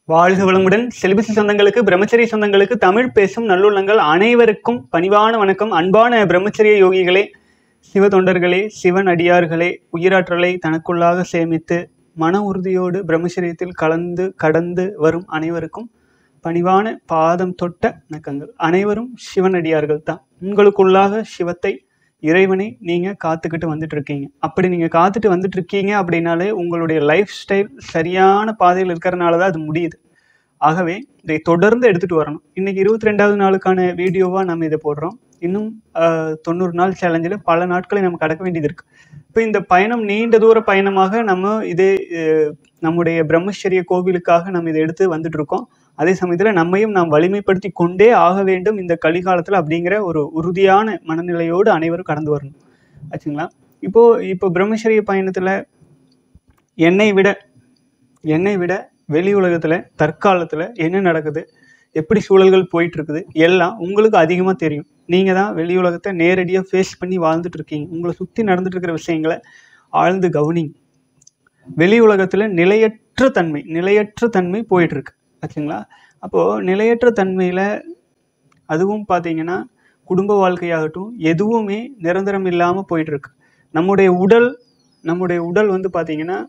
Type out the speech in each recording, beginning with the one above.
வாழ்க வளமுடன் செலிபசி சொந்தங்களுக்கு பிரம்மச்சரிய சொந்தங்களுக்கு தமிழ் பேசும் நல்லுள்ளங்கள் அனைவருக்கும் பணிவான வணக்கம் அன்பான பிரம்மச்சரிய யோகிகளே சிவ தொண்டர்களே சிவன் அடியார்களே உயிராற்றலை தனக்குள்ளாக சேமித்து மன உறுதியோடு பிரம்மச்சரியத்தில் கலந்து கடந்து வரும் அனைவருக்கும் பணிவான பாதம் தொட்ட வணக்கங்கள் அனைவரும் சிவன் அடியார்கள் தான் உங்களுக்குள்ளாக சிவத்தை இறைவனை நீங்க காத்துக்கிட்டு வந்துட்டு இருக்கீங்க அப்படி நீங்க காத்துட்டு வந்துட்டு இருக்கீங்க அப்படின்னாலே உங்களுடைய லைஃப் ஸ்டைல் சரியான பாதையில் இருக்கிறனால தான் அது முடியுது ஆகவே இதை தொடர்ந்து எடுத்துட்டு வரணும் இன்னைக்கு இருபத்தி ரெண்டாவது நாளுக்கான வீடியோவா நம்ம இதை போடுறோம் இன்னும் ஆஹ், தொண்ணூறு நாள் சேலஞ்சில் பல நாட்களை நம்ம கடக்க வேண்டியது இருக்கு இப்போ இந்த பயணம் நீண்ட தூர பயணமாக நம்ம இது அஹ், நம்முடைய பிரம்மச்சரிய கோவிலுக்காக நம்ம இதை எடுத்து வந்துட்டு இருக்கோம் அதே சமயத்தில் நம்மையும் நாம் வலிமைப்படுத்தி கொண்டே ஆக வேண்டும் இந்த கலிகாலத்தில் அப்படிங்கிற ஒரு உறுதியான மனநிலையோடு அனைவரும் கடந்து வரணும் ஆச்சுங்களா இப்போ இப்போ பிரம்மச்சரிய பயணத்தில் என்னை விட என்னை விட வெளி உலகத்தில் தற்காலத்தில் என்ன நடக்குது எப்படி சூழல்கள் போயிட்டு இருக்குது எல்லாம் உங்களுக்கு அதிகமாக தெரியும் நீங்கள் தான் வெளி உலகத்தை நேரடியாக ஃபேஸ் பண்ணி வாழ்ந்துட்டு இருக்கீங்க உங்களை சுற்றி நடந்துட்டு இருக்கிற விஷயங்களை ஆழ்ந்து கவனிங்க வெளி உலகத்தில் நிலையற்ற தன்மை நிலையற்ற தன்மை போயிட்டு இருக்கு ஆச்சுங்களா அப்போது நிலையற்ற தன்மையில் அதுவும் பார்த்தீங்கன்னா குடும்ப வாழ்க்கையாகட்டும் எதுவுமே நிரந்தரம் இல்லாமல் போயிட்டு இருக்கு நம்முடைய உடல் நம்முடைய உடல் வந்து பார்த்தீங்கன்னா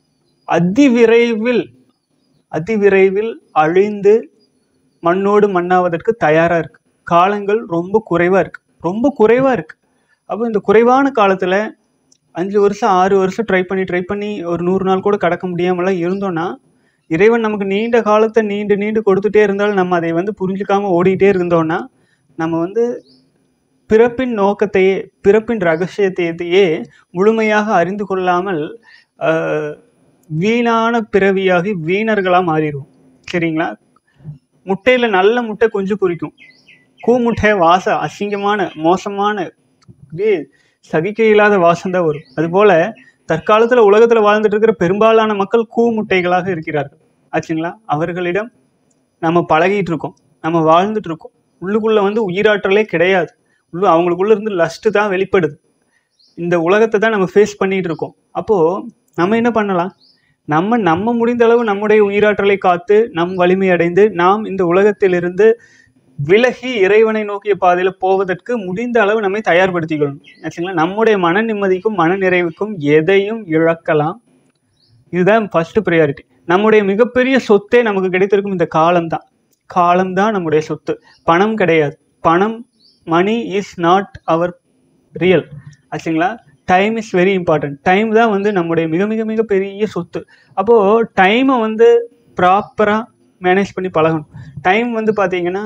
அதிவிரைவில் அதிவிரைவில் அழிந்து மண்ணோடு மண்ணாவதற்கு தயாராக இருக்கு காலங்கள் ரொம்ப குறைவாக இருக்கு ரொம்ப குறைவாக இருக்கு அப்போ இந்த குறைவான காலத்தில் அஞ்சு வருஷம் ஆறு வருஷம் ட்ரை பண்ணி ட்ரை பண்ணி ஒரு நூறு நாள் கூட கடக்க முடியாமலாம் இருந்தோம்னா இறைவன் நமக்கு நீண்ட காலத்தை நீண்டு நீண்டு கொடுத்துட்டே இருந்தாலும் நம்ம அதை வந்து புரிஞ்சுக்காம ஓடிட்டே இருந்தோம்னா நம்ம வந்து பிறப்பின் நோக்கத்தையே பிறப்பின் ரகசியத்தையே முழுமையாக அறிந்து கொள்ளாமல் ஆஹ், வீணான பிறவியாகி வீணர்களாக மாறிடுவோம் சரிங்களா முட்டையில் நல்ல முட்டை குஞ்சு பொரிக்கும் கூ முட்டை வாசம் அசிங்கமான மோசமான அப்படியே சகிக்க இயலாத வாசம் தான் வரும் அதுபோல தற்காலத்தில் உலகத்தில் வாழ்ந்துட்டு இருக்கிற பெரும்பாலான மக்கள் கூ முட்டைகளாக இருக்கிறார்கள் ஆச்சுங்களா அவர்களிடம் நம்ம பழகிட்டு இருக்கோம் நம்ம வாழ்ந்துட்டு இருக்கோம் உள்ளுக்குள்ள வந்து உயிராற்றலே கிடையாது உள்ள அவங்களுக்குள்ள இருந்து லஸ்ட்டு தான் வெளிப்படுது இந்த உலகத்தை தான் நம்ம ஃபேஸ் பண்ணிட்டு இருக்கோம் அப்போ நம்ம என்ன பண்ணலாம் நம்ம நம்ம முடிந்த அளவு நம்முடைய உயிராற்றலை காத்து நம் வலிமை அடைந்து நாம் இந்த உலகத்திலிருந்து விலகி இறைவனை நோக்கிய பாதையில் போவதற்கு முடிந்த அளவு நம்மை தயார்படுத்திக்கொள்ளணும் ஆச்சுங்களா நம்முடைய மன நிம்மதிக்கும் மன நிறைவுக்கும் எதையும் இழக்கலாம் இதுதான் ஃபர்ஸ்ட் ப்ரையாரிட்டி நம்முடைய மிகப்பெரிய சொத்தே நமக்கு கிடைத்திருக்கும் இந்த காலம்தான் காலம்தான் நம்முடைய சொத்து பணம் கிடையாது பணம் money is not our real ஆச்சுங்களா time is very important time தான் வந்து நம்முடைய மிக மிக மிக பெரிய சொத்து அப்போது டைமை வந்து ப்ராப்பராக மேனேஜ் பண்ணி பழகணும் டைம் வந்து பார்த்தீங்கன்னா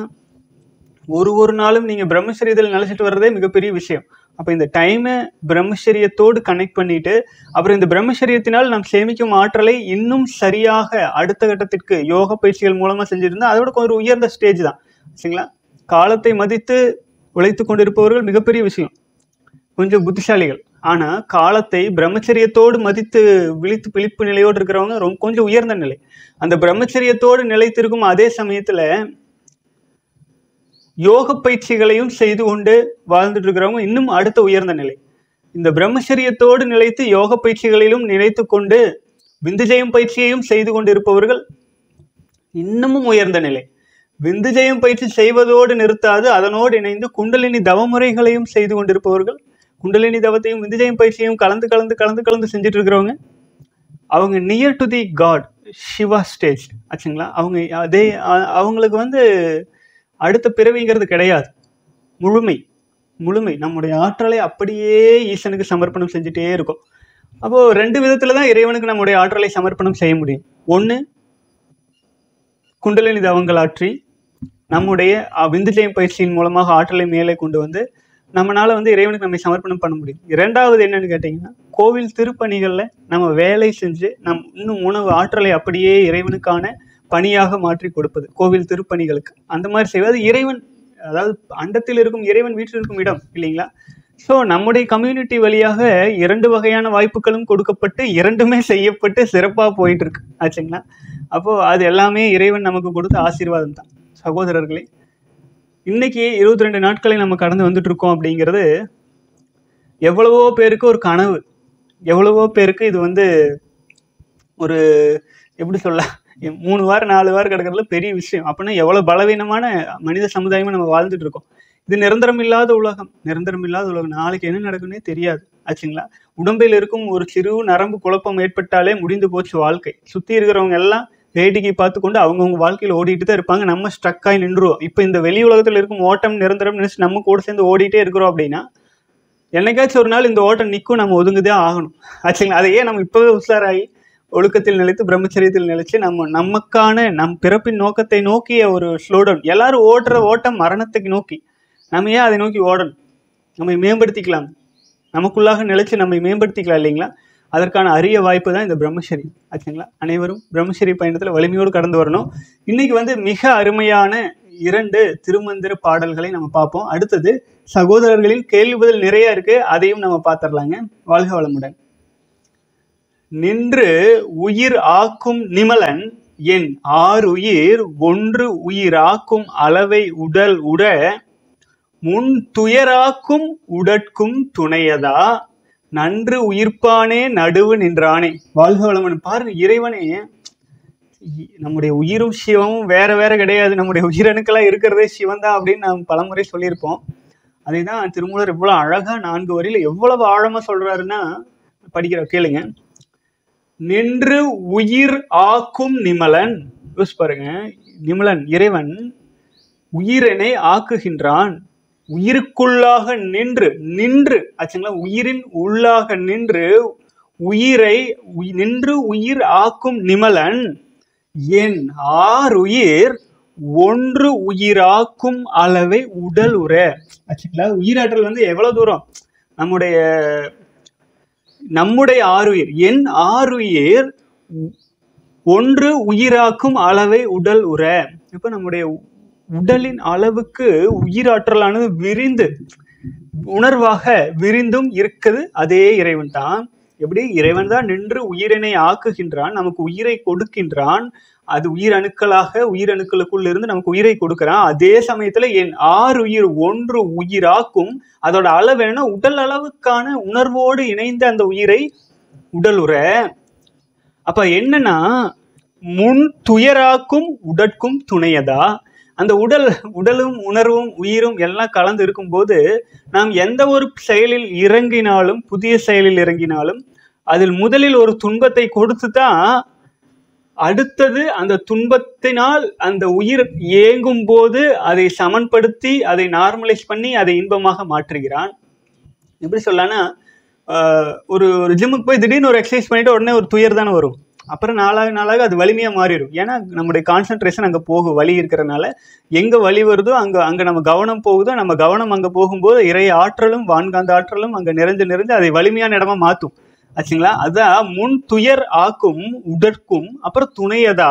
ஒரு ஒரு நாளும் நீங்கள் பிரம்மச்சரியத்தில் நிலச்சிட்டு வர்றதே மிகப்பெரிய விஷயம் அப்போ இந்த டைமை பிரம்மச்சரியத்தோடு கனெக்ட் பண்ணிட்டு அப்புறம் இந்த பிரம்மச்சரியத்தினால் நாம் சேமிக்கும் ஆற்றலை இன்னும் சரியாக அடுத்த கட்டத்திற்கு யோக பயிற்சிகள் மூலமாக செஞ்சுருந்தா அதோட கொஞ்சம் உயர்ந்த ஸ்டேஜ் தான் சரிங்களா காலத்தை மதித்து உழைத்து கொண்டிருப்பவர்கள் மிகப்பெரிய விஷயம் கொஞ்சம் புத்திசாலிகள் ஆனால் காலத்தை பிரம்மச்சரியத்தோடு மதித்து விழித்து விழிப்பு நிலையோடு இருக்கிறவங்க ரொம்ப கொஞ்சம் உயர்ந்த நிலை அந்த பிரம்மச்சரியத்தோடு நிலைத்திருக்கும் அதே சமயத்தில் யோக பயிற்சிகளையும் செய்து கொண்டு வாழ்ந்துட்டு இருக்கிறவங்க இன்னும் அடுத்த உயர்ந்த நிலை இந்த பிரம்மச்சரியத்தோடு நிலைத்து யோக பயிற்சிகளிலும் நிலைத்து கொண்டு விந்துஜயம் பயிற்சியையும் செய்து கொண்டிருப்பவர்கள் இன்னமும் உயர்ந்த நிலை விந்துஜயம் பயிற்சி செய்வதோடு நிறுத்தாது அதனோடு இணைந்து குண்டலினி தவமுறைகளையும் செய்து கொண்டிருப்பவர்கள் குண்டலினி தவத்தையும் விந்துஜயம் பயிற்சியையும் கலந்து கலந்து கலந்து கலந்து செஞ்சுட்டு இருக்கிறவங்க அவங்க near to the God Shiva stage ஆச்சுங்களா அவங்க அதே அ- அவங்களுக்கு வந்து அடுத்த பிறவிங்கிறது கிடையாது முழுமை முழுமை நம்முடைய ஆற்றலை அப்படியே ஈசனுக்கு சமர்ப்பணம் செஞ்சுட்டே இருக்கும் அப்போது ரெண்டு விதத்தில் தான் இறைவனுக்கு நம்முடைய ஆற்றலை சமர்ப்பணம் செய்ய முடியும் ஒன்று குண்டலினி தவங்களாற்றி நம்முடைய அஹ், விந்துஜயம் பயிற்சியின் மூலமாக ஆற்றலை மேலே கொண்டு வந்து நம்மளால வந்து இறைவனுக்கு நம்மை சமர்ப்பணம் பண்ண முடியும் இரண்டாவது என்னன்னு கேட்டிங்கன்னா கோவில் திருப்பணிகளில் நம்ம வேலை செஞ்சு நம் இன்னும் உணவு ஆற்றலை அப்படியே இறைவனுக்கான பணியாக மாற்றி கொடுப்பது கோவில் திருப்பணிகளுக்கு அந்த மாதிரி செய்வது இறைவன் அதாவது அண்டத்தில் இருக்கும் இறைவன் வீட்டில் இருக்கும் இடம் இல்லைங்களா ஸோ நம்முடைய கம்யூனிட்டி வழியாக இரண்டு வகையான வாய்ப்புகளும் கொடுக்கப்பட்டு இரண்டுமே செய்யப்பட்டு சிறப்பாக போயிட்டு இருக்கு ஆச்சுங்களா அப்போது அது எல்லாமே இறைவன் நமக்கு கொடுத்த ஆசீர்வாதம் தான் சகோதரர்களே இன்னைக்கு இருபத்தி ரெண்டு நாட்களை நம்ம கடந்து வந்துட்டு இருக்கோம் அப்படிங்கிறது எவ்வளவோ பேருக்கு ஒரு கனவு எவ்வளவோ பேருக்கு இது வந்து ஒரு எப்படி சொல்ல மூணு வாரம் நாலு வாரம் கிடக்கிறதுல பெரிய விஷயம் அப்படின்னா எவ்வளவு பலவீனமான மனித சமுதாயமா நம்ம வாழ்ந்துட்டு இருக்கோம் இது நிரந்தரம் இல்லாத உலகம் நிரந்தரம் இல்லாத உலகம் நாளைக்கு என்ன நடக்குன்னே தெரியாது ஆச்சுங்களா உடம்பில் இருக்கும் ஒரு சிறு நரம்பு குழப்பம் ஏற்பட்டாலே முடிந்து போச்சு வாழ்க்கை சுத்தி இருக்கிறவங்க எல்லாம் வேடிக்கை பார்த்து கொண்டு அவங்கவுங்க வாழ்க்கையில ஓடிட்டு தான் இருப்பாங்க நம்ம ஸ்ட்ரக் ஆகி நின்றுவோம் இப்போ இந்த வெளி உலகத்துல இருக்கும் ஓட்டம் நிரந்தரம் நினைச்சு நம்ம கூட சேர்ந்து ஓடிட்டே இருக்கிறோம் அப்படின்னா என்னைக்காச்சும் ஒரு நாள் இந்த ஓட்டம் நிற்கும் நம்ம ஒதுங்குதே ஆகணும் ஆச்சுங்களா அதை ஏன் நம்ம இப்பவே உஷாராகி ஒழுக்கத்தில் நிலைத்து பிரம்மச்சரியத்தில் நிலைச்சு நம்ம நமக்கான நம் பிறப்பின் நோக்கத்தை நோக்கிய ஒரு ஸ்லோடவுன் எல்லாரும் ஓடுற ஓட்டம் மரணத்துக்கு நோக்கி நம்ம ஏன் அதை நோக்கி ஓடணும் நம்மை மேம்படுத்திக்கலாம் நமக்குள்ளாக நிலைச்சு நம்மை மேம்படுத்திக்கலாம் இல்லைங்களா அதற்கான அரிய வாய்ப்பு தான் இந்த பிரம்மச்சரி ஆச்சுங்களா அனைவரும் பிரம்மச்சரி பயணத்தில் வலிமையோடு கடந்து வரணும் இன்னைக்கு வந்து மிக அருமையான இரண்டு திருமந்திர பாடல்களை நம்ம பார்ப்போம் அடுத்தது சகோதரர்களின் கேள்வி பதில் நிறைய இருக்கு அதையும் நம்ம பார்த்துடலாங்க வாழ்க வளமுடன் நின்று உயிர் ஆக்கும் நிமலன் என் ஆறுயிர் ஒன்று உயிராக்கும் அளவை உடல் உட முன் துயராக்கும் உடற்கும் துணையதா நன்று உயிர்ப்பானே நடுவு நின்றானே வாழ்க வளமன் பாருங்க இறைவனே இ- நம்முடைய உயிரும் சிவமும் வேற வேற கிடையாது நம்முடைய உயிரணுக்களா இருக்கிறதே சிவன் தான் அப்படின்னு நாம் பலமுறை சொல்லியிருப்போம் அதை தான் திருமூலர் இவ்வளவு அழகா நான்கு வரியில எவ்வளவு ஆழமா சொல்றாருன்னா படிக்கிற கேளுங்க நின்று உயிர் ஆக்கும் நிமலன் யோசிச்சு பாருங்க நிமலன் இறைவன் உயிரினை ஆக்குகின்றான் உயிருக்குள்ளாக நின்று நின்று ஆச்சுங்களா உயிரின் உள்ளாக நின்று உயிரை உய்- நின்று உயிர் ஆக்கும் நிமலன் என் ஆறுயிர் ஒன்று உயிராக்கும் அளவை உடல் உற ஆச்சுங்களா உயிராற்றல் வந்து எவ்வளவு தூரம் நம்முடைய நம்முடைய ஆறுயிர் என் ஆறுயிர் ஒன்று உயிராக்கும் அளவை உடல் உற இப்ப நம்முடைய உ- உடலின் அளவுக்கு உயிராற்றலானது விரிந்து உணர்வாக விரிந்தும் இருக்குது அதே இறைவன் தான் எப்படி இறைவன் தான் நின்று உயிரினை ஆக்குகின்றான் நமக்கு உயிரை கொடுக்கின்றான் அது உயிரணுக்களாக உயிரணுக்களுக்குள்ள இருந்து நமக்கு உயிரை கொடுக்கிறான் அதே சமயத்துல என் ஆறு உயிர் ஒன்று உயிராக்கும் அதோட அளவு என்னன்னா உடல் அளவுக்கான உணர்வோடு இணைந்த அந்த உயிரை உடல் உற அப்ப என்னன்னா முன் துயராக்கும் உடற்கும் துணையதா அந்த உடல் உடலும் உணர்வும் உயிரும் எல்லாம் கலந்து இருக்கும்போது நாம் எந்த ஒரு செயலில் இறங்கினாலும் புதிய செயலில் இறங்கினாலும் அதில் முதலில் ஒரு துன்பத்தை கொடுத்து தான் அடுத்தது அந்த துன்பத்தினால் அந்த உயிர் ஏங்கும் போது அதை சமன்படுத்தி அதை நார்மலைஸ் பண்ணி அதை இன்பமாக மாற்றுகிறான் எப்படி சொல்லலாம்னா ஆஹ் ஒரு ஒரு ஜிம்முக்கு போய் திடீர்னு ஒரு எக்ஸசைஸ் பண்ணிட்டு உடனே ஒரு துயர் தானே வரும் அப்புறம் நாளாக நாளாக அது வலிமையா மாறிடும் ஏன்னா நம்முடைய கான்சென்ட்ரேஷன் அங்கே போகும் வலி இருக்கிறனால எங்க வலி வருதோ அங்க அங்க நம்ம கவனம் போகுதோ நம்ம கவனம் அங்க போகும்போது இறை ஆற்றலும் வான்காந்த ஆற்றலும் அங்க நிறைஞ்சு நிறைஞ்சு அதை வலிமையான இடமா மாத்தும் ஆச்சுங்களா அதான் முன் துயர் ஆக்கும் உடற்கும் அப்புறம் துணையதா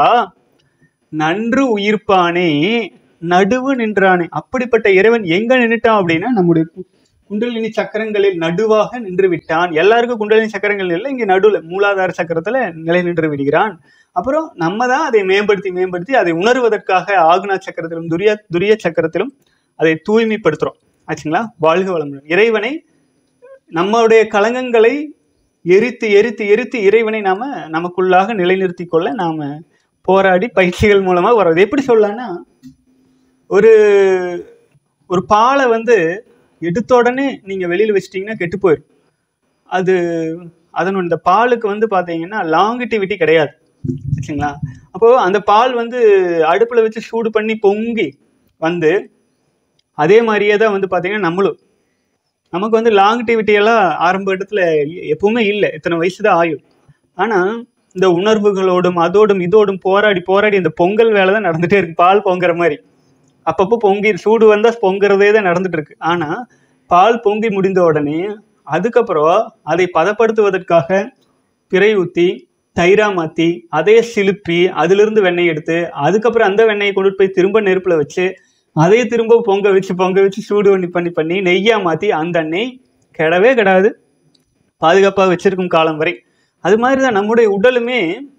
நன்று உயிர்ப்பானே நடுவு நின்றானே அப்படிப்பட்ட இறைவன் எங்க நின்னுட்டான் அப்படின்னா நம்முடைய கு- குண்டலினி சக்கரங்களில் நடுவாக நின்று விட்டான் எல்லாருக்கும் குண்டலினி சக்கரங்கள் இல்லை இங்க நடுவுல மூலாதார சக்கரத்துல நிலை நின்று விடுகிறான் அப்புறம் நம்ம தான் அதை மேம்படுத்தி மேம்படுத்தி அதை உணர்வதற்காக ஆகுனா சக்கரத்திலும் துரிய துரிய சக்கரத்திலும் அதை தூய்மைப்படுத்துறோம் ஆச்சுங்களா வாழ்க வளமுடன் இறைவனை நம்மளுடைய களங்கங்களை எரித்து எரித்து எரித்து இறைவனை நாம நமக்குள்ளாக நிலைநிறுத்தி கொள்ள நாம போராடி பயிற்சிகள் மூலமா வர்றது எப்படி சொல்லலாம்னா ஒரு ஒரு பாலை வந்து எடுத்த உடனே நீங்க வெளியில வச்சிட்டீங்கன்னா கெட்டு போயிடும் அது அதனோட இந்த பாலுக்கு வந்து பாத்தீங்கன்னா லாங்கிட்டிவிட்டி கிடையாது சரிங்களா அப்போ அந்த பால் வந்து அடுப்புல வச்சு சூடு பண்ணி பொங்கி வந்து அதே மாதிரியே தான் வந்து பாத்தீங்கன்னா நம்மளும் நமக்கு வந்து லாங்கிட்டிவிட்டி எல்லாம் ஆரம்ப இடத்துல எ- எப்பவுமே இல்லை இத்தனை வயசு தான் ஆயும் ஆனா இந்த உணர்வுகளோடும் அதோடும் இதோடும் போராடி போராடி இந்த பொங்கல் வேலை தான் நடந்துட்டே இருக்கு பால் பொங்குற மாதிரி அப்பப்போ பொங்கி சூடு வந்தா பொங்குறதே தான் நடந்துட்டு இருக்கு ஆனா பால் பொங்கி முடிந்த உடனே அதுக்கப்புறம் அதை பதப்படுத்துவதற்காக பிறை ஊத்தி தயிரா மாத்தி அதே சிலுப்பி அதிலிருந்து வெண்ணெய் எடுத்து அதுக்கப்புறம் அந்த வெண்ணெயை கொண்டு போய் திரும்ப நெருப்புல வச்சு அதை திரும்ப பொங்க வச்சு பொங்க வச்சு சூடு பண்ணி பண்ணி பண்ணி நெய்யா மாத்தி அந்த நெய் கெடவே கெடாது பாதுகாப்பாக வச்சிருக்கும் காலம் வரை அது மாதிரி தான் நம்முடைய உடலுமே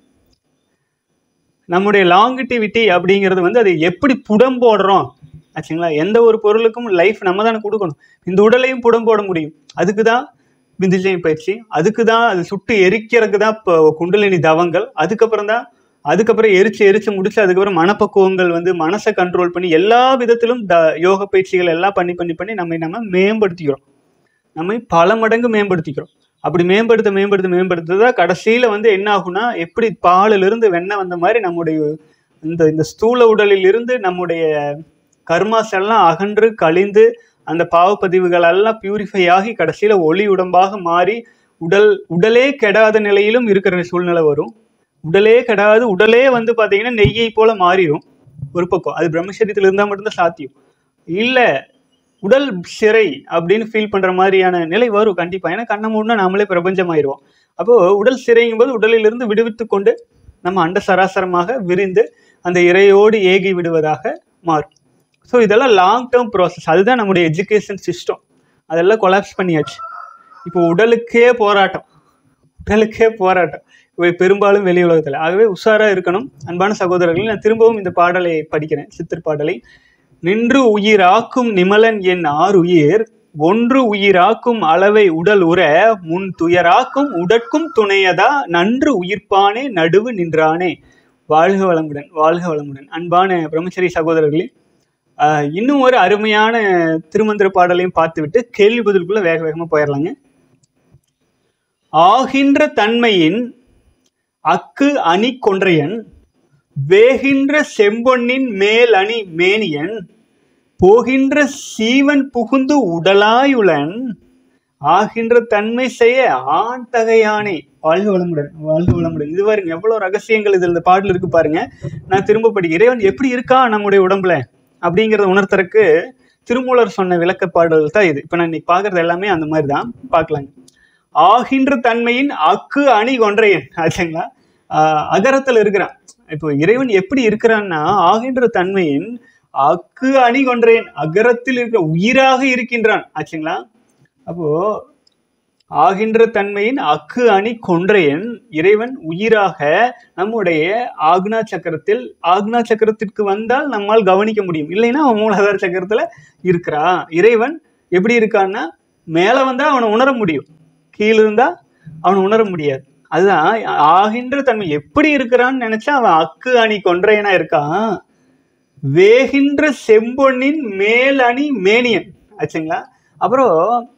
நம்முடைய லாங்கிட்டிவிட்டி அப்படிங்கிறது வந்து அதை எப்படி புடம் போடுறோம் ஆச்சுங்களா எந்த ஒரு பொருளுக்கும் லைஃப் நம்ம தானே கொடுக்கணும் இந்த உடலையும் புடம் போட முடியும் அதுக்கு தான் விந்துஜயம் பயிற்சி அதுக்கு தான் அது சுட்டு எரிக்கிறதுக்கு தான் இப்போ குண்டலினி தவங்கள் அதுக்கப்புறம் தான் அதுக்கப்புறம் எரிச்சு எரிச்சு முடிச்சு அதுக்கப்புறம் மனப்பக்குவங்கள் வந்து மனசை கண்ட்ரோல் பண்ணி எல்லா விதத்திலும் த யோக பயிற்சிகள் எல்லாம் பண்ணி பண்ணி பண்ணி நம்மை நம்ம மேம்படுத்திக்கிறோம் நம்மை பல மடங்கு மேம்படுத்திக்கிறோம் அப்படி மேம்படுத்த மேம்படுத்த மேம்படுத்த கடைசியில் வந்து என்ன ஆகும்னா எப்படி பாலிலிருந்து வெண்ணெய் வந்த மாதிரி நம்முடைய இந்த இந்த ஸ்தூல உடலில் இருந்து நம்முடைய கர்மாஸ் எல்லாம் அகன்று கழிந்து அந்த பாவப்பதிவுகள் எல்லாம் பியூரிஃபை ஆகி கடைசியில் ஒளி உடம்பாக மாறி உடல் உடலே கெடாத நிலையிலும் இருக்கிற சூழ்நிலை வரும் உடலே கெடாது உடலே வந்து பார்த்தீங்கன்னா நெய்யை போல மாறிடும் ஒரு பக்கம் அது பிரம்மச்சரியத்தில் இருந்தால் மட்டும்தான் சாத்தியம் இல்லை உடல் சிறை அப்படின்னு ஃபீல் பண்ணுற மாதிரியான நிலை வரும் கண்டிப்பாக ஏன்னா கண்ணை மூடினா நாமளே பிரபஞ்சமாயிருவோம் அப்போது உடல் சிறைங்கும் போது உடலிலிருந்து விடுவித்து கொண்டு நம்ம அண்ட சராசரமாக விரிந்து அந்த இறையோடு ஏகி விடுவதாக மாறும் ஸோ இதெல்லாம் லாங் டேர்ம் ப்ராசஸ் அதுதான் நம்முடைய எஜுகேஷன் சிஸ்டம் அதெல்லாம் கொலாப்ஸ் பண்ணியாச்சு இப்போ உடலுக்கே போராட்டம் உடலுக்கே போராட்டம் இவை பெரும்பாலும் வெளி உலகத்தில் ஆகவே உஷாராக இருக்கணும் அன்பான சகோதரர்கள் நான் திரும்பவும் இந்த பாடலை படிக்கிறேன் சித்தர் பாடலை நின்று உயிராக்கும் நிமலன் என் ஆறுயிர் ஒன்று உயிராக்கும் அளவை உடல் உற முன் துயராக்கும் உடற்கும் துணையதா நன்று உயிர்ப்பானே நடுவு நின்றானே வாழ்க வளமுடன் வாழ்க வளமுடன் அன்பான பிரம்மச்சரி சகோதரர்களே ஆஹ், இன்னும் ஒரு அருமையான திருமந்திர பாடலையும் பார்த்துவிட்டு கேள்வி பதிலுக்குள்ள வேக வேகமாக போயிடலாங்க ஆகின்ற தன்மையின் அக்கு அணி கொன்றையன் வேகின்ற செம்பொன்னின் மேல் அணி மேனியன் போகின்ற சீவன் புகுந்து உடலாயுளன் ஆகின்ற தன்மை செய்ய ஆண் தகையானே வாழ்க வளமுடன் வாழ்க வளமுடன் இது பாருங்க எவ்வளவு ரகசியங்கள் இதுல இந்த பாடல் இருக்கு பாருங்க நான் திரும்ப படிக்கிறேன் இறைவன் எப்படி இருக்கா நம்முடைய உடம்புல அப்படிங்கிறத உணர்த்தறக்கு திருமூலர் சொன்ன விளக்க பாடல் தான் இது இப்போ நான் இன்னைக்கு பார்க்கறது எல்லாமே அந்த மாதிரி தான் பார்க்கலாங்க ஆகின்ற தன்மையின் அக்கு அணி கொன்றையன் ஆச்சுங்களா ஆஹ் அகரத்துல இருக்கிறான் இப்போ இறைவன் எப்படி இருக்கிறான்னா ஆகின்ற தன்மையின் அக்கு அணி கொன்றையன் அகரத்தில் இருக்கிற உயிராக இருக்கின்றான் ஆச்சுங்களா அப்போ ஆகின்ற தன்மையின் அக்கு அணி கொன்றையன் இறைவன் உயிராக நம்முடைய ஆக்னா சக்கரத்தில் ஆக்னா சக்கரத்திற்கு வந்தால் நம்மால் கவனிக்க முடியும் இல்லைன்னா அவன் மூலாதார சக்கரத்துல இருக்கிறான் இறைவன் எப்படி இருக்கான்னா மேல வந்தா அவனை உணர முடியும் கீழ இருந்தா அவனை உணர முடியாது அதுதான் ஆகின்ற தன்மை எப்படி இருக்கிறான்னு நினைச்சா அவன் அக்கு அணி கொன்றையனா இருக்கான் வேகின்ற செம்பொன்னின் மேல் அணி மேனியன் ஆச்சுங்களா அப்புறம்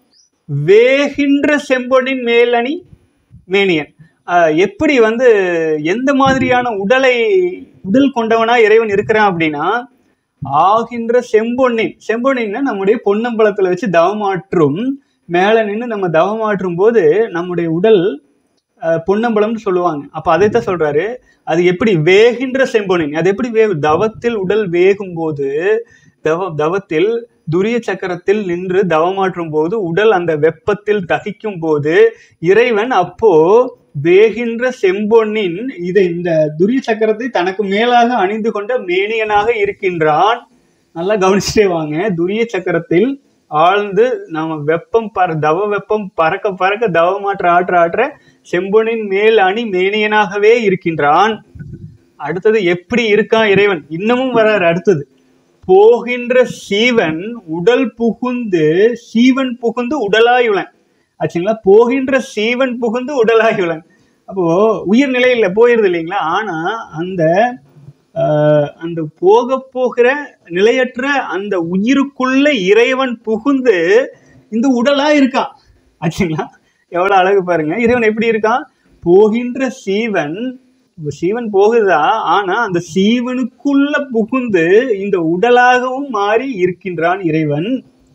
வேகின்ற செம்பொன்னின் மேல் அணி மேனியன் ஆஹ் எப்படி வந்து எந்த மாதிரியான உடலை உடல் கொண்டவனா இறைவன் இருக்கிறான் அப்படின்னா ஆகின்ற செம்பொன்னின் செம்பொன்னின்னா நம்முடைய பொன்னம்பலத்துல வச்சு தவமாற்றும் மேல நின்று நம்ம தவமாற்றும் போது நம்முடைய உடல் அஹ், பொன்னம்பலம்னு சொல்லுவாங்க அப்ப அதைத்தான் சொல்றாரு அது எப்படி வேகின்ற செம்பொனின் அது எப்படி வே தவத்தில் உடல் வேகும் போது தவ தவத்தில் துரிய சக்கரத்தில் நின்று தவமாற்றும் போது உடல் அந்த வெப்பத்தில் தகிக்கும் போது இறைவன் அப்போ வேகின்ற செம்பொன்னின் இதை இந்த துரிய சக்கரத்தை தனக்கு மேலாக அணிந்து கொண்ட மேனியனாக இருக்கின்றான் நல்லா கவனிச்சுட்டே வாங்க துரிய சக்கரத்தில் ஆழ்ந்து நாம வெப்பம் பற தவ வெப்பம் பறக்க பறக்க தவமாற்ற ஆற்ற ஆற்ற செம்பொனின் மேல் அணி மேனியனாகவே இருக்கின்றான் அடுத்தது எப்படி இருக்கான் இறைவன் இன்னமும் வராரு அடுத்தது போகின்ற சீவன் உடல் புகுந்து சீவன் புகுந்து உடலாயுளன் ஆச்சுங்களா போகின்ற சீவன் புகுந்து உடலாயுளன் அப்போ உயிர் நிலையில போயிருது இல்லைங்களா ஆனா அந்த ஆஹ், அந்த போக போகிற நிலையற்ற அந்த உயிருக்குள்ள இறைவன் புகுந்து இந்த உடலா இருக்கான் ஆச்சுங்களா எவ்வளவு அழகு பாருங்க இறைவன் எப்படி இருக்கான் போகின்ற சீவன் இப்ப சீவன் போகுதா ஆனா அந்த சீவனுக்குள்ள புகுந்து இந்த உடலாகவும் மாறி இருக்கின்றான் இறைவன்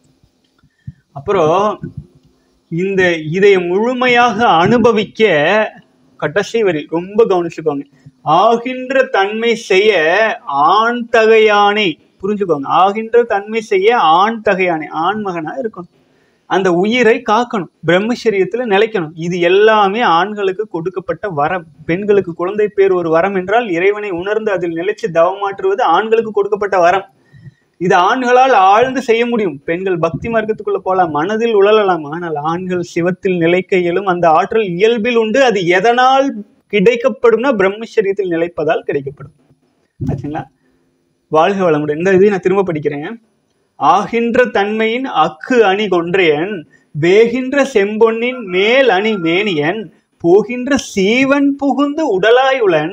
அப்புறம் இந்த இதை முழுமையாக அனுபவிக்க கடைசி வரி ரொம்ப கவனிச்சுக்கோங்க ஆகின்ற தன்மை செய்ய ஆண் தகையானே புரிஞ்சுக்கோங்க ஆகின்ற தன்மை செய்ய ஆண் தகையானே ஆண் மகனா இருக்கணும் அந்த உயிரை காக்கணும் பிரம்மச்சரியத்துல நிலைக்கணும் இது எல்லாமே ஆண்களுக்கு கொடுக்கப்பட்ட வரம் பெண்களுக்கு குழந்தை பேர் ஒரு வரம் என்றால் இறைவனை உணர்ந்து அதில் நிலைச்சு தவமாற்றுவது ஆண்களுக்கு கொடுக்கப்பட்ட வரம் இது ஆண்களால் ஆழ்ந்து செய்ய முடியும் பெண்கள் பக்தி மார்க்கத்துக்குள்ள போலாம் மனதில் உழலலாம் ஆனால் ஆண்கள் சிவத்தில் நிலைக்க இயலும் அந்த ஆற்றல் இயல்பில் உண்டு அது எதனால் கிடைக்கப்படும்னா பிரம்மச்சரியத்தில் நிலைப்பதால் கிடைக்கப்படும் ஆச்சுங்களா வாழ்க வளமுடன் இந்த இதை நான் திரும்ப படிக்கிறேன் ஆகின்ற தன்மையின் அக்கு அணி கொன்றையன் வேகின்ற செம்பொன்னின் மேல் அணி மேனியன் போகின்ற சீவன் புகுந்து உடலாயுளன்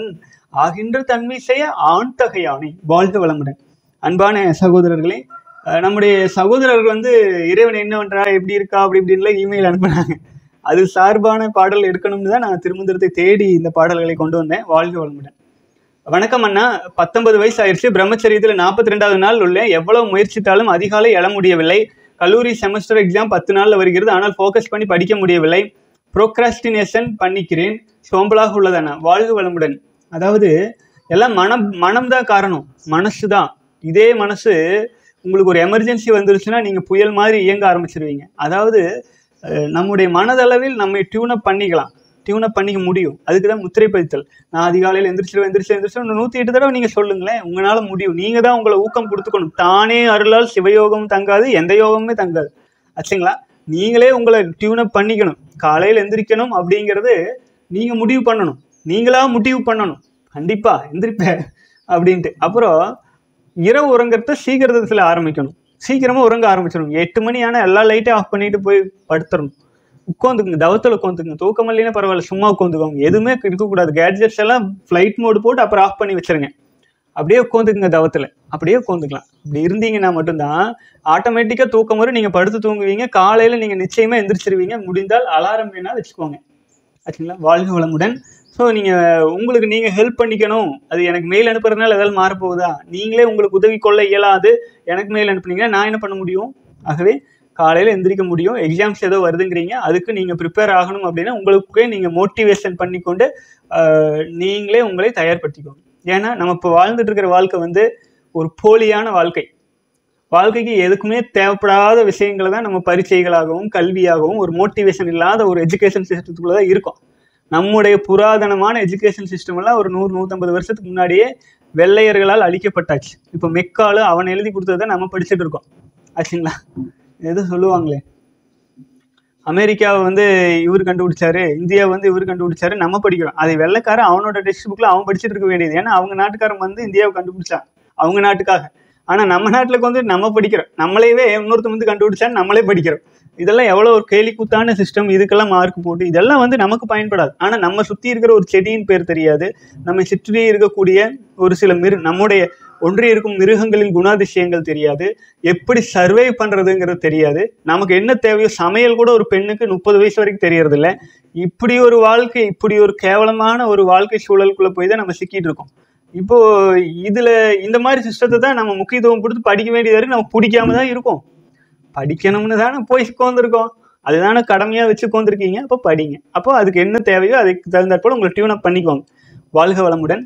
ஆகின்ற தன்மை செய்ய ஆண் தகையானை வாழ்க வளமுடன் அன்பான சகோதரர்களே அஹ் நம்முடைய சகோதரர்கள் வந்து இறைவன் என்ன பண்றா எப்படி இருக்கா அப்படி இப்படின்லாம் இமெயில் அனுப்புனாங்க அது சார்பான பாடல் எடுக்கணும்னு தான் நான் திருமந்திரத்தை தேடி இந்த பாடல்களை கொண்டு வந்தேன் வாழ்க வளமுடன் வணக்கம் அண்ணா பத்தொன்பது வயசு ஆயிடுச்சு பிரம்மச்சரியத்தில் நாற்பத்தி ரெண்டாவது நாள் உள்ள எவ்வளவு முயற்சித்தாலும் அதிகாலை எழ முடியவில்லை கல்லூரி செமஸ்டர் எக்ஸாம் பத்து நாளில் வருகிறது ஆனால் ஃபோக்கஸ் பண்ணி படிக்க முடியவில்லை ப்ரோக்ராஸ்டினேஷன் பண்ணிக்கிறேன் சோம்பலாக உள்ளதாண்ணா வாழ்க வளமுடன் அதாவது எல்லாம் மனம் மனம்தான் காரணம் மனசு தான் இதே மனசு உங்களுக்கு ஒரு எமர்ஜென்சி வந்துருச்சுன்னா நீங்கள் புயல் மாதிரி இயங்க ஆரம்பிச்சிருவீங்க அதாவது அஹ், நம்முடைய மனதளவில் நம்ம டியூனப் பண்ணிக்கலாம் டியூனப் பண்ணிக்க முடியும் அதுக்கு தான் முத்திரை பதித்தல் நான் அதிகாலையில் எந்திரிச்சிருவேன் எந்திரிச்சு எந்திரிச்சு நூற்றி எட்டு தடவை நீங்கள் சொல்லுங்களேன் உங்களால் முடியும் நீங்கள் தான் உங்களை ஊக்கம் கொடுத்துக்கணும் தானே அருளால் சிவயோகம் தங்காது எந்த யோகமுமே தங்காது ஆச்சுங்களா நீங்களே உங்களை டியூனப் பண்ணிக்கணும் காலையில் எந்திரிக்கணும் அப்படிங்கிறது நீங்கள் முடிவு பண்ணணும் நீங்களா முடிவு பண்ணணும் கண்டிப்பாக எந்திரிப்பேன் அப்படின்ட்டு அப்புறம் இரவு உறங்குறத சீக்கிரத்தில் ஆரம்பிக்கணும் சீக்கிரமாக உறங்க ஆரம்பிச்சிடணும் எட்டு மணி ஆனால் எல்லா லைட்டையும் ஆஃப் பண்ணிட்டு போய் படுத்துடணும் உட்காந்துக்குங்க தவத்தில் உட்காந்துக்குங்க தூக்கம் இல்லைன்னா பரவாயில்ல சும்மா உட்காந்துக்கோங்க எதுவுமே இருக்கக்கூடாது கேட்ஜெட்ஸ் எல்லாம் ஃப்ளைட் மோடு போட்டு அப்புறம் ஆஃப் பண்ணி வச்சிருங்க அப்படியே உட்காந்துக்குங்க தவத்தில் அப்படியே உட்காந்துக்கலாம் அப்படி இருந்தீங்கன்னா மட்டும்தான் ஆட்டோமேட்டிக்காக தூக்கம் வரும் நீங்கள் படுத்து தூங்குவீங்க காலையில் நீங்கள் நிச்சயமாக எந்திரிச்சிருவீங்க முடிந்தால் அலாரம் வேணால் வச்சுக்கோங்க ஆச்சுங்களா வாழ்க வளமுடன் ஸோ நீங்கள் உங்களுக்கு நீங்கள் ஹெல்ப் பண்ணிக்கணும் அது எனக்கு மெயில் அனுப்புறதுனால ஏதாவது மாறப்போகுதா நீங்களே உங்களுக்கு உதவி கொள்ள இயலாது எனக்கு மெயில் அனுப்புனீங்கன்னா நான் என்ன பண்ண முடியும் ஆகவே காலையில் எந்திரிக்க முடியும் எக்ஸாம்ஸ் ஏதோ வருதுங்கிறீங்க அதுக்கு நீங்கள் ப்ரிப்பேர் ஆகணும் அப்படின்னா உங்களுக்கே நீங்கள் மோட்டிவேஷன் பண்ணிக்கொண்டு ஆஹ், நீங்களே உங்களை தயார்படுத்திக்கோங்க ஏன்னா நம்ம இப்போ வாழ்ந்துட்டு இருக்கிற வாழ்க்கை வந்து ஒரு போலியான வாழ்க்கை வாழ்க்கைக்கு எதுக்குமே தேவைப்படாத விஷயங்களை தான் நம்ம பரீட்சைகளாகவும் கல்வியாகவும் ஒரு மோட்டிவேஷன் இல்லாத ஒரு எஜுகேஷன் சிஸ்டத்துக்குள்ள தான் இருக்கும் நம்முடைய புராதனமான எஜுகேஷன் சிஸ்டம் எல்லாம் ஒரு நூறு நூற்றம்பது வருஷத்துக்கு முன்னாடியே வெள்ளையர்களால் அழிக்கப்பட்டாச்சு இப்போ மெக்காலு அவன் எழுதி கொடுத்ததை நம்ம படிச்சுட்டு இருக்கோம் ஆச்சுங்களா எது சொல்லுவாங்களே அமெரிக்காவை வந்து இவர் கண்டுபிடிச்சாரு இந்தியா வந்து இவர் கண்டுபிடிச்சாரு நம்ம படிக்கிறோம் அதை வெள்ளைக்காரன் அவனோட டெக்ஸ்ட் புக்கில் அவன் படிச்சுட்டு இருக்க வேண்டியது ஏன்னா அவங்க நாட்டுக்காரன் வந்து இந்தியாவை கண்டுபிடிச்சான் அவங்க நாட்டுக்காக ஆனால் நம்ம நாட்டில் வந்து நம்ம படிக்கிறோம் நம்மளையவே இன்னொருத்தன் வந்து கண்டுபிடிச்சான்னு நம்மளே படிக்கிறோம் இதெல்லாம் எவ்வளோ ஒரு கேலி கூத்தான சிஸ்டம் இதுக்கெல்லாம் மார்க் போட்டு இதெல்லாம் வந்து நமக்கு பயன்படாது ஆனால் நம்ம சுற்றி இருக்கிற ஒரு செடியின் பேர் தெரியாது நம்ம சுற்றி இருக்கக்கூடிய ஒரு சில மிரு நம்முடைய ஒன்றி இருக்கும் மிருகங்களின் குணாதிசயங்கள் தெரியாது எப்படி சர்வை பண்ணுறதுங்கிறது தெரியாது நமக்கு என்ன தேவையோ சமையல் கூட ஒரு பெண்ணுக்கு முப்பது வயசு வரைக்கும் தெரியறதில்ல இப்படி ஒரு வாழ்க்கை இப்படி ஒரு கேவலமான ஒரு வாழ்க்கை சூழலுக்குள்ளே போய் தான் நம்ம சிக்கிட்டு இருக்கோம் இப்போ இதுல இந்த மாதிரி சிஸ்டத்தை தான் நம்ம முக்கியத்துவம் கொடுத்து படிக்க வேண்டியதா இருக்கு நமக்கு பிடிக்காம தான் இருக்கும் படிக்கணும்னு தானே போய் உட்காந்துருக்கோம் அதுதானே கடமையா வச்சு உட்காந்துருக்கீங்க அப்போ படிங்க அப்போ அதுக்கு என்ன தேவையோ அதுக்கு தகுந்தாற் போல உங்களை டியூன் அப் பண்ணிக்கோங்க வாழ்க வளமுடன்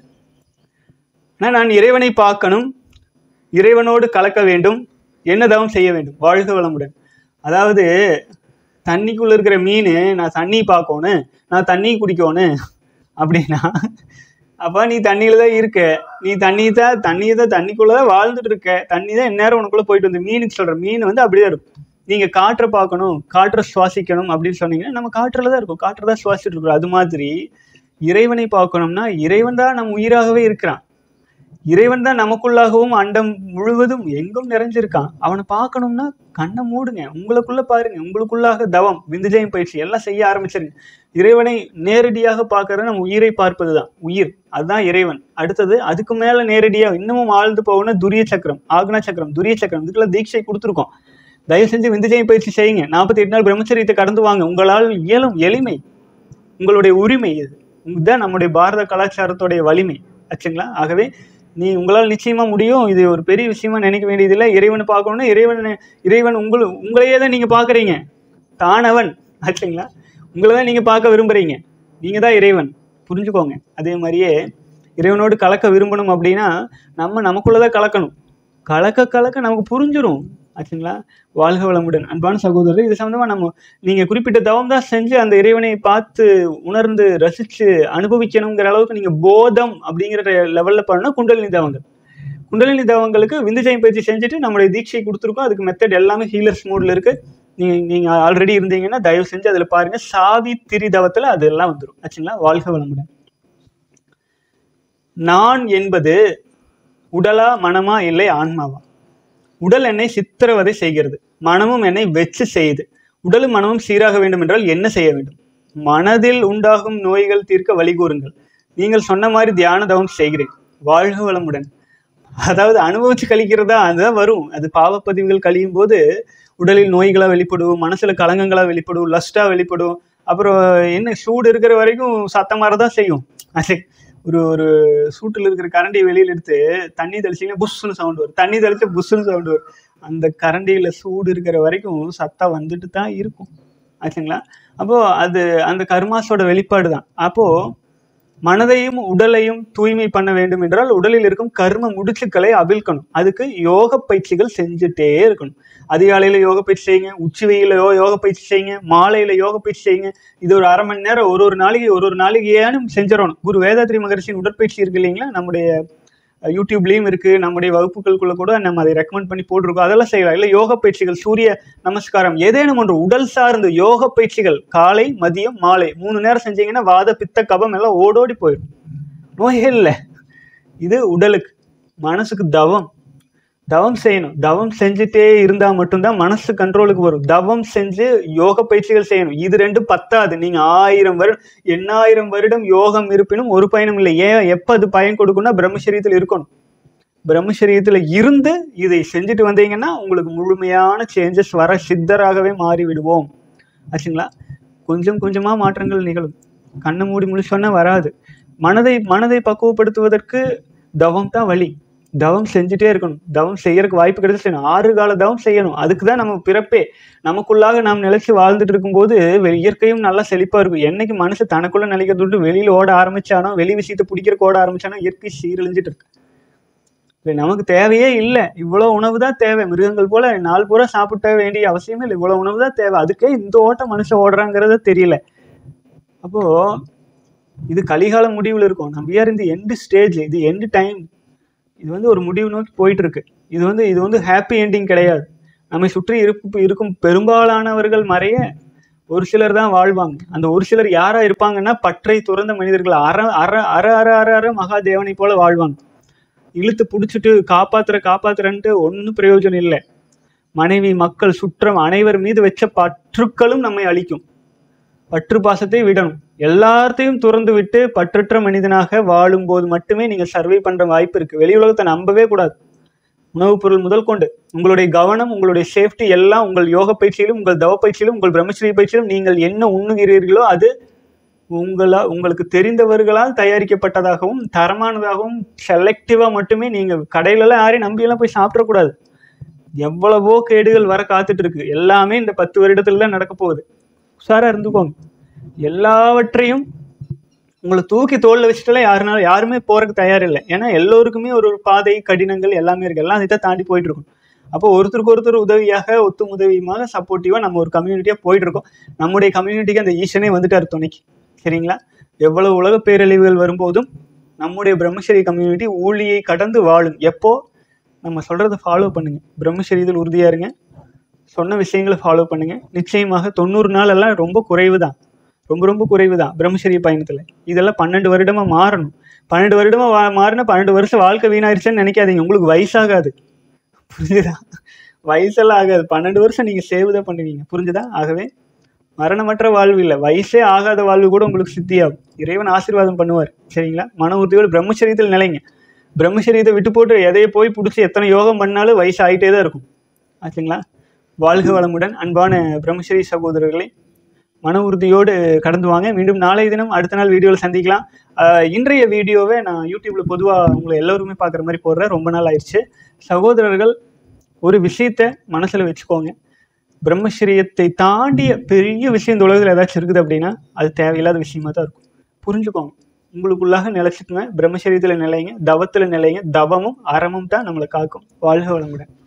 ஆனால் நான் இறைவனை பார்க்கணும் இறைவனோடு கலக்க வேண்டும் என்ன தவம் செய்ய வேண்டும் வாழ்க வளமுடன் அதாவது தண்ணிக்குள்ள இருக்கிற மீன் நான் தண்ணி பார்க்கணும் நான் தண்ணி குடிக்கணும் அப்படின்னா அப்போ நீ தண்ணியில தான் இருக்க நீ தண்ணி தான் தண்ணியை தான் தண்ணிக்குள்ள தான் வாழ்ந்துட்டு இருக்க தண்ணி தான் இந்நேரம் உனக்குள்ள போயிட்டு வந்து மீனுக்கு சொல்ற மீன் வந்து அப்படியே இருக்கும் நீங்க காற்றை பார்க்கணும் காற்றை சுவாசிக்கணும் அப்படின்னு சொன்னீங்கன்னா நம்ம காற்றுல தான் இருக்கும் காற்றை தான் சுவாசிச்சுட்டு இருக்கிறோம் அது மாதிரி இறைவனை பார்க்கணும்னா இறைவன் தான் நம் உயிராகவே இருக்கிறான் இறைவன் தான் நமக்குள்ளாகவும் அண்டம் முழுவதும் எங்கும் நிறைஞ்சிருக்கான் அவனை பார்க்கணும்னா கண்ணை மூடுங்க உங்களுக்குள்ள பாருங்க உங்களுக்குள்ளாக தவம் விந்துஜயம் பயிற்சி எல்லாம் செய்ய ஆரம்பிச்சிருங்க இறைவனை நேரடியாக பார்க்கறது நம்ம உயிரை பார்ப்பது தான் உயிர் அதுதான் இறைவன் அடுத்தது அதுக்கு மேல நேரடியா இன்னமும் ஆழ்ந்து போகணும் துரிய சக்கரம் ஆக்னா சக்கரம் துரிய சக்கரம் இதுக்கெல்லாம் தீட்சை கொடுத்துருக்கோம் தயவு செஞ்சு விந்துஜயம் பயிற்சி செய்யுங்க நாற்பத்தி எட்டு நாள் பிரம்மச்சரியத்தை கடந்து வாங்க உங்களால் இயலும் எளிமை உங்களுடைய உரிமை இது இதுதான் நம்முடைய பாரத கலாச்சாரத்தோடைய வலிமை ஆச்சுங்களா ஆகவே நீ உங்களால் நிச்சயமா முடியும் இது ஒரு பெரிய விஷயமா நினைக்க வேண்டியதில்லை இறைவனை பார்க்கணும்னா இறைவன் இறைவன் உங்களை உங்களையே தான் நீங்க பார்க்குறீங்க தானவன் ஆச்சுங்களா உங்களை தான் நீங்க பார்க்க விரும்புறீங்க நீங்க தான் இறைவன் புரிஞ்சுக்கோங்க அதே மாதிரியே இறைவனோடு கலக்க விரும்பணும் அப்படின்னா நம்ம நமக்குள்ளதான் கலக்கணும் கலக்க கலக்க நமக்கு புரிஞ்சிரும் ஆச்சுங்களா வாழ்க வளமுடன் அன்பான சகோதரர் இது சம்மந்தமாக நம்ம நீங்கள் குறிப்பிட்ட தவம் தான் செஞ்சு அந்த இறைவனை பார்த்து உணர்ந்து ரசித்து அனுபவிக்கணுங்கிற அளவுக்கு நீங்கள் போதம் அப்படிங்கிற லெவலில் பண்ணால் குண்டலினி தவங்கள் குண்டலினி தவங்களுக்கு விந்துஜயம் பயிற்சி செஞ்சுட்டு நம்மளுடைய தீட்சை கொடுத்துருக்கோம் அதுக்கு மெத்தட் எல்லாமே ஹீலர்ஸ் மோடில் இருக்குது நீங்கள் நீங்கள் ஆல்ரெடி இருந்தீங்கன்னா தயவு செஞ்சு அதில் பாருங்கள் சாவி திரி தவத்தில் அதெல்லாம் வந்துடும் ஆச்சுங்களா வாழ்க வளமுடன் நான் என்பது உடலா மனமா இல்லை ஆன்மாவா உடல் என்னை சித்திரவதை செய்கிறது மனமும் என்னை வெச்சு செய்யுது உடலும் மனமும் சீராக வேண்டும் என்றால் என்ன செய்ய வேண்டும் மனதில் உண்டாகும் நோய்கள் தீர்க்க வழி கூறுங்கள் நீங்கள் சொன்ன மாதிரி தியான தவம் செய்கிறேன் வாழ்க வளமுடன் அதாவது அனுபவிச்சு கழிக்கிறதா அதுதான் வரும் அது பாவப்பதிவுகள் கழியும் போது உடலில் நோய்களா வெளிப்படும் மனசுல கலங்கங்களா வெளிப்படும் லஸ்டா வெளிப்படும் அப்புறம் என்ன சூடு இருக்கிற வரைக்கும் சத்தம் தான் செய்யும் அது ஒரு ஒரு சூட்டில் இருக்கிற கரண்டியை வெளியில எடுத்து தண்ணி தெளிச்சிங்கன்னா புஷ்ஷுன்னு சவுண்ட் வரும் தண்ணி தெளிச்சு புஷ்ஷுன்னு சவுண்ட் வரும் அந்த கரண்டியில சூடு இருக்கிற வரைக்கும் சத்தம் வந்துட்டு தான் இருக்கும் ஆச்சுங்களா அப்போ அது அந்த கர்மாஸோட வெளிப்பாடு தான் அப்போ மனதையும் உடலையும் தூய்மை பண்ண வேண்டும் என்றால் உடலில் இருக்கும் கர்ம முடிச்சுக்களை அவிழ்க்கணும் அதுக்கு யோக பயிற்சிகள் செஞ்சுட்டே இருக்கணும் அதிகாலையில யோக பயிற்சி செய்யுங்க உச்சி வெயில யோ யோக பயிற்சி செய்யுங்க மாலையில யோக பயிற்சி செய்யுங்க இது ஒரு அரை மணி நேரம் ஒரு ஒரு நாளைக்கு ஒரு ஒரு நாளைக்கு ஏனும் செஞ்சிடணும் குரு வேதாத்ரி மகர்ஷியின் உடற்பயிற்சி இருக்கு இல்லைங்களா நம்முடைய அஹ், யூடியூப்லயும் இருக்கு நம்முடைய வகுப்புகளுக்குள்ள கூட நம்ம அதை ரெக்கமெண்ட் பண்ணி போட்டிருக்கோம் அதெல்லாம் செய்யலாம் இல்லை யோக பயிற்சிகள் சூரிய நமஸ்காரம் ஏதேனும் ஒன்று உடல் சார்ந்த யோக பயிற்சிகள் காலை மதியம் மாலை மூணு நேரம் செஞ்சீங்கன்னா வாத பித்த கபம் எல்லாம் ஓடோடி போயிடும் நோயே இல்லை இது உடலுக்கு மனசுக்கு தவம் தவம் செய்யணும் தவம் செஞ்சுட்டே இருந்தா மட்டும்தான் மனசு கண்ட்ரோலுக்கு வரும் தவம் செஞ்சு யோக பயிற்சிகள் செய்யணும் இது ரெண்டும் பத்தாது நீங்க ஆயிரம் வருடம் எண்ணாயிரம் வருடம் யோகம் இருப்பினும் ஒரு பயனும் இல்லை ஏன் எப்ப அது பயன் கொடுக்கும்னா பிரம்மச்சரியத்தில் இருக்கணும் பிரம்மச்சரியத்துல இருந்து இதை செஞ்சுட்டு வந்தீங்கன்னா உங்களுக்கு முழுமையான சேஞ்சஸ் வர சித்தராகவே மாறி விடுவோம் ஆச்சுங்களா கொஞ்சம் கொஞ்சமா மாற்றங்கள் நிகழும் கண்ணை மூடி முழிச்சோன்னா வராது மனதை மனதை பக்குவப்படுத்துவதற்கு தவம் தான் வழி தவம் செஞ்சுட்டே இருக்கணும் தவம் செய்யறதுக்கு வாய்ப்பு கிடைச்சு செய்யணும் ஆறு கால தவம் செய்யணும் அதுக்கு தான் நம்ம பிறப்பே நமக்குள்ளாக நாம் நிலைச்சு வாழ்ந்துட்டு இருக்கும்போது வெ- இயற்கையும் நல்லா செழிப்பா இருக்கும் என்னைக்கு மனசு தனக்குள்ள நிலைக்கிறது விட்டு வெளியில ஓட ஆரம்பிச்சானோ வெளி விஷயத்தை பிடிக்கிறக்கு ஓட ஆரம்பிச்சானோ இயற்கை சீரழிஞ்சிட்டு இருக்கு இப்ப நமக்கு தேவையே இல்லை இவ்வளவு உணவு தான் தேவை மிருகங்கள் போல நாள் பூரா சாப்பிட்ட வேண்டிய அவசியமே இல்லை இவ்வளவு உணவு தான் தேவை அதுக்கே இந்த ஓட்டம் மனுஷன் ஓடுறாங்கிறத தெரியல அப்போ இது கலிகால முடிவில் இருக்கும் நம்ம ஆர் இந்த எண்டு ஸ்டேஜ் இது எண்டு டைம் இது வந்து ஒரு முடிவு நோக்கி போயிட்டு இருக்கு இது வந்து இது வந்து ஹாப்பி எண்டிங் கிடையாது நம்மை சுற்றி இருக்கும் இருக்கும் பெரும்பாலானவர்கள் மறைய ஒரு சிலர் தான் வாழ்வாங்க அந்த ஒரு சிலர் யாரா இருப்பாங்கன்னா பற்றை துறந்த மனிதர்கள் அற அற அற அற அற அற மகாதேவனை போல வாழ்வாங்க இழுத்து பிடிச்சிட்டு காப்பாத்துற காப்பாத்துறன்ட்டு ஒன்றும் பிரயோஜனம் இல்லை மனைவி மக்கள் சுற்றம் அனைவர் மீது வச்ச பற்றுக்களும் நம்மை அழிக்கும் பற்று பாசத்தை விடணும் எல்லாத்தையும் துறந்து விட்டு பற்றற்ற மனிதனாக வாழும்போது மட்டுமே நீங்க சர்வை பண்ற வாய்ப்பு இருக்கு வெளி உலகத்தை நம்பவே கூடாது உணவுப் பொருள் முதல் கொண்டு உங்களுடைய கவனம் உங்களுடைய சேஃப்டி எல்லாம் உங்கள் யோக பயிற்சியிலும் உங்கள் தவ பயிற்சியிலும் உங்கள் பிரம்மச்சரிய பயிற்சியிலும் நீங்கள் என்ன உண்ணுகிறீர்களோ அது உங்களா உங்களுக்கு தெரிந்தவர்களால் தயாரிக்கப்பட்டதாகவும் தரமானதாகவும் செலக்டிவா மட்டுமே நீங்க கடையிலலாம் யாரையும் நம்பியெல்லாம் போய் சாப்பிடக்கூடாது எவ்வளவோ கேடுகள் வர காத்துட்டு இருக்கு எல்லாமே இந்த பத்து வருடத்துல தான் நடக்க போகுது உஷாரா இருந்துக்கோங்க எல்லாவற்றையும் உங்களை தூக்கி தோல்ல வச்சுட்டுலாம் யாருனாலும் யாருமே போறதுக்கு தயார் இல்லை ஏன்னா எல்லோருக்குமே ஒரு ஒரு பாதை கடினங்கள் எல்லாமே இருக்கு எல்லாம் இதை தாண்டி போயிட்டு இருக்கும் அப்போ ஒருத்தருக்கு ஒருத்தர் உதவியாக ஒத்து உதவியுமாக சப்போர்ட்டிவா நம்ம ஒரு கம்யூனிட்டியா போயிட்டு இருக்கோம் நம்முடைய கம்யூனிட்டிக்கு அந்த ஈசனே வந்துட்டார் துணைக்கு சரிங்களா எவ்வளவு உலக பேரழிவுகள் வரும்போதும் நம்முடைய பிரம்மச்சரிய கம்யூனிட்டி ஊழியை கடந்து வாழும் எப்போ நம்ம சொல்றதை ஃபாலோ பண்ணுங்க பிரம்மச்சரியத்தில் உறுதியா இருங்க சொன்ன விஷயங்களை ஃபாலோ பண்ணுங்க நிச்சயமாக தொண்ணூறு நாள் எல்லாம் ரொம்ப குறைவு தான் ரொம்ப ரொம்ப குறைவு தான் பிரம்மச்சரிய பயணத்துல இதெல்லாம் பன்னெண்டு வருடமா மாறணும் பன்னெண்டு வருடமா வா மாறினா பன்னெண்டு வருஷம் வாழ்க்கை வீணாயிருச்சுன்னு நினைக்காதீங்க உங்களுக்கு வயசாகாது புரிஞ்சுதா வயசெல்லாம் ஆகாது பன்னெண்டு வருஷம் நீங்க சேவ் தான் பண்ணுவீங்க புரிஞ்சுதா ஆகவே மரணமற்ற வாழ்வு இல்லை வயசே ஆகாத வாழ்வு கூட உங்களுக்கு சித்தியாகும் இறைவன் ஆசீர்வாதம் பண்ணுவார் சரிங்களா மன உறுதியோடு பிரம்மச்சரியத்தில் நிலைங்க பிரம்மச்சரியத்தை விட்டு போட்டு எதையை போய் பிடிச்சி எத்தனை யோகம் பண்ணாலும் வயசு ஆகிட்டே தான் இருக்கும் ஆச்சுங்களா வாழ்க வளமுடன் அன்பான பிரம்மச்சரி சகோதரர்களை மன உறுதியோடு கடந்து வாங்க மீண்டும் நாளை தினம் அடுத்த நாள் வீடியோவில் சந்திக்கலாம் ஆஹ் இன்றைய வீடியோவை நான் யூடியூப்ல பொதுவாக உங்களை எல்லோருமே பார்க்குற மாதிரி போடுறேன் ரொம்ப நாள் ஆயிடுச்சு சகோதரர்கள் ஒரு விஷயத்த மனசில் வச்சுக்கோங்க பிரம்மச்சரியத்தை தாண்டிய பெரிய விஷயம் இந்த உலகத்தில் ஏதாச்சும் இருக்குது அப்படின்னா அது தேவையில்லாத விஷயமா தான் இருக்கும் புரிஞ்சுக்கோங்க உங்களுக்குள்ளாக நிலைச்சிட்டுங்க பிரம்மச்சரியத்தில் நிலைங்க தவத்தில் நிலைங்க தவமும் அறமும் தான் நம்மளை காக்கும் வாழ்க வளமுடன்